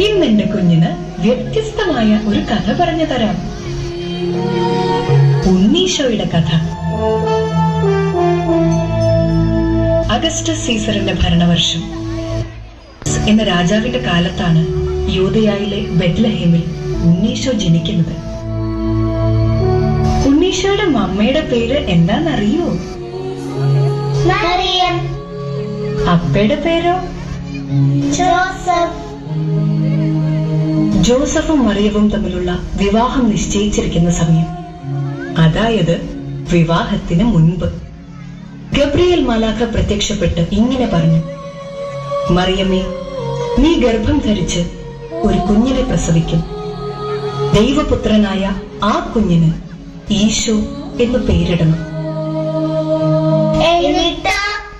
ഇന്ന് എന്റെ കുഞ്ഞിന് വ്യത്യസ്തമായ ഒരു കഥ പറഞ്ഞു തരാം ഉണ്ണീശോയുടെ കഥ അഗസ്റ്റസ് സീസറിന്റെ ഭരണവർഷം എന്ന രാജാവിന്റെ കാലത്താണ് യൂതയായിലെ ബെത്ലഹേമിൽ ഉണ്ണീശോ ജനിക്കുന്നത് ഉണ്ണീശോയുടെ മമ്മയുടെ പേര് എന്താണെന്നറിയോ മറിയം അപ്പയുടെ പേരോ ജോസഫ് ജോസഫും മറിയവും തമ്മിലുള്ള വിവാഹം നിശ്ചയിച്ചിരിക്കുന്ന സമയം അതായത് വിവാഹത്തിന് മുൻപ് ഗബ്രിയേൽ മാലാഖ പ്രത്യക്ഷപ്പെട്ട് ഇങ്ങനെ പറഞ്ഞു മറിയമ്മേ നീ ഗർഭം ധരിച്ച് ഒരു കുഞ്ഞിനെ പ്രസവിക്കും ദൈവപുത്രനായ ആ കുഞ്ഞിന് ഈശോ എന്ന് പേരിടണം എന്നിട്ട്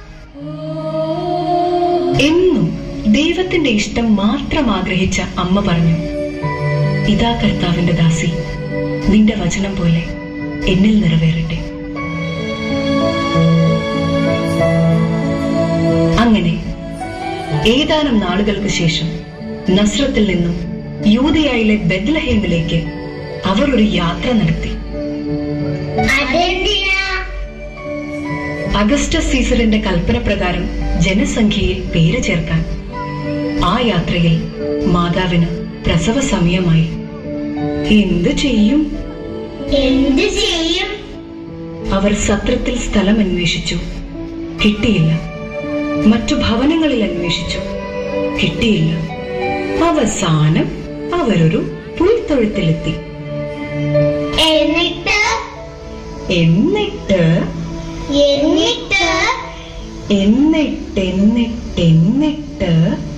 എന്നും ദൈവത്തിന്റെ ഇഷ്ടം മാത്രം ആഗ്രഹിച്ച അമ്മ പറഞ്ഞു ഇതാ കർത്താവിന്റെ ദാസി നിന്റെ വചനം പോലെ എന്നിൽ നിറവേറട്ടെ അങ്ങനെ ഏതാനും നാളുകൾക്ക് ശേഷം നസ്രത്തിൽ നിന്നും യൂതയായിലെ ബെദ്ലഹേമിലേക്ക് അവർ ഒരു യാത്ര നടത്തി അതെന്തിനാ അഗസ്റ്റസ് സീസറിന്റെ കൽപ്പന പ്രകാരം ജനസംഖ്യയിൽ പേര് ചേർക്കാൻ ആ യാത്രയിൽ മാതാവിന് പ്രസവ സമയമായി എന്ത് ചെയ്യും എന്ത് ചെയ്യും അവർ സത്രത്തിൽ സ്ഥലം അന്വേഷിച്ചു കിട്ടിയില്ല മറ്റു ഭവനങ്ങളിൽ അന്വേഷിച്ചു കിട്ടിയില്ല അവസാനം അവരൊരു പുൽത്തൊഴുത്തിലെത്തി എന്നിട്ട് എന്നിട്ട് എന്നിട്ട് എന്നിട്ട് എന്നിട്ട് എന്നിട്ട്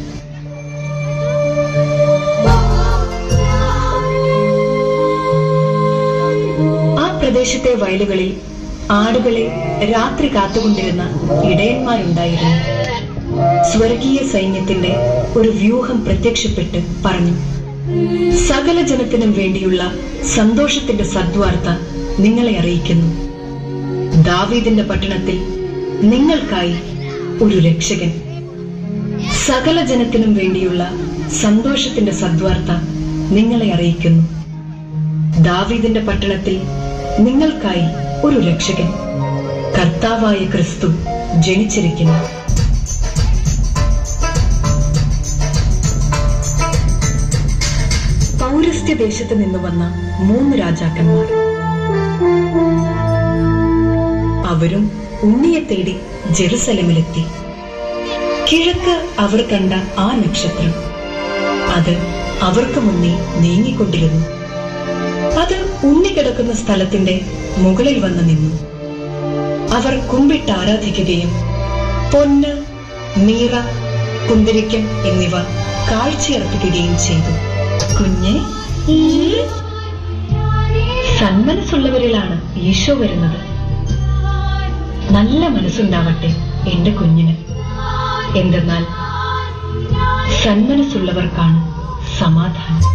ആ പ്രദേശത്തെ വയലുകളിൽ ആടുകളെ രാത്രി കാത്തുകൊണ്ടിരുന്ന ഇടയന്മാരുണ്ടായിരുന്നു സ്വർഗീയ സൈന്യത്തിന്റെ ഒരു വ്യൂഹം പ്രത്യക്ഷപ്പെട്ട് പറഞ്ഞു സകല ജനത്തിനും വേണ്ടിയുള്ള സന്തോഷത്തിന്റെ സദ്വാർത്ത നിങ്ങളെ അറിയിക്കുന്നു ദാവീദിന്റെ പട്ടണത്തിൽ നിങ്ങൾക്കായി ഒരു രക്ഷകൻ സകല ജനത്തിനും വേണ്ടിയുള്ള സന്തോഷത്തിന്റെ സദ്വാർത്ത നിങ്ങളെ അറിയിക്കുന്നു ദാവീദിന്റെ പട്ടണത്തിൽ നിങ്ങൾക്കായി ഒരു രക്ഷകൻ കർത്താവായ ക്രിസ്തു ജനിച്ചിരിക്കുന്നു പൗരസ്ത്യ ദേശത്ത് നിന്ന് വന്ന മൂന്ന് രാജാക്കന്മാർ അവരും ഉണ്ണിയെ തേടി ജെറുസലമിലെത്തി കിഴക്ക് അവർ കണ്ട ആ നക്ഷത്രം അത് അവർക്ക് മുന്നേ നീങ്ങിക്കൊണ്ടിരുന്നു അത് ഉണ്ണി കിടക്കുന്ന സ്ഥലത്തിന്റെ മുകളിൽ വന്ന് നിന്നു അവർ കുമ്പിട്ട് ആരാധിക്കുകയും പൊന്ന് മീറ കുന്തിരിക്കം എന്നിവ കാഴ്ചയർപ്പിക്കുകയും ചെയ്തു കുഞ്ഞെ സന്മനസ്സുള്ളവരിലാണ് ഈശോ വരുന്നത് നല്ല മനസ്സുണ്ടാവട്ടെ എന്റെ കുഞ്ഞിന് എന്തെന്നാൽ സന്മനസ്സുള്ളവർക്കാണ് സമാധാനം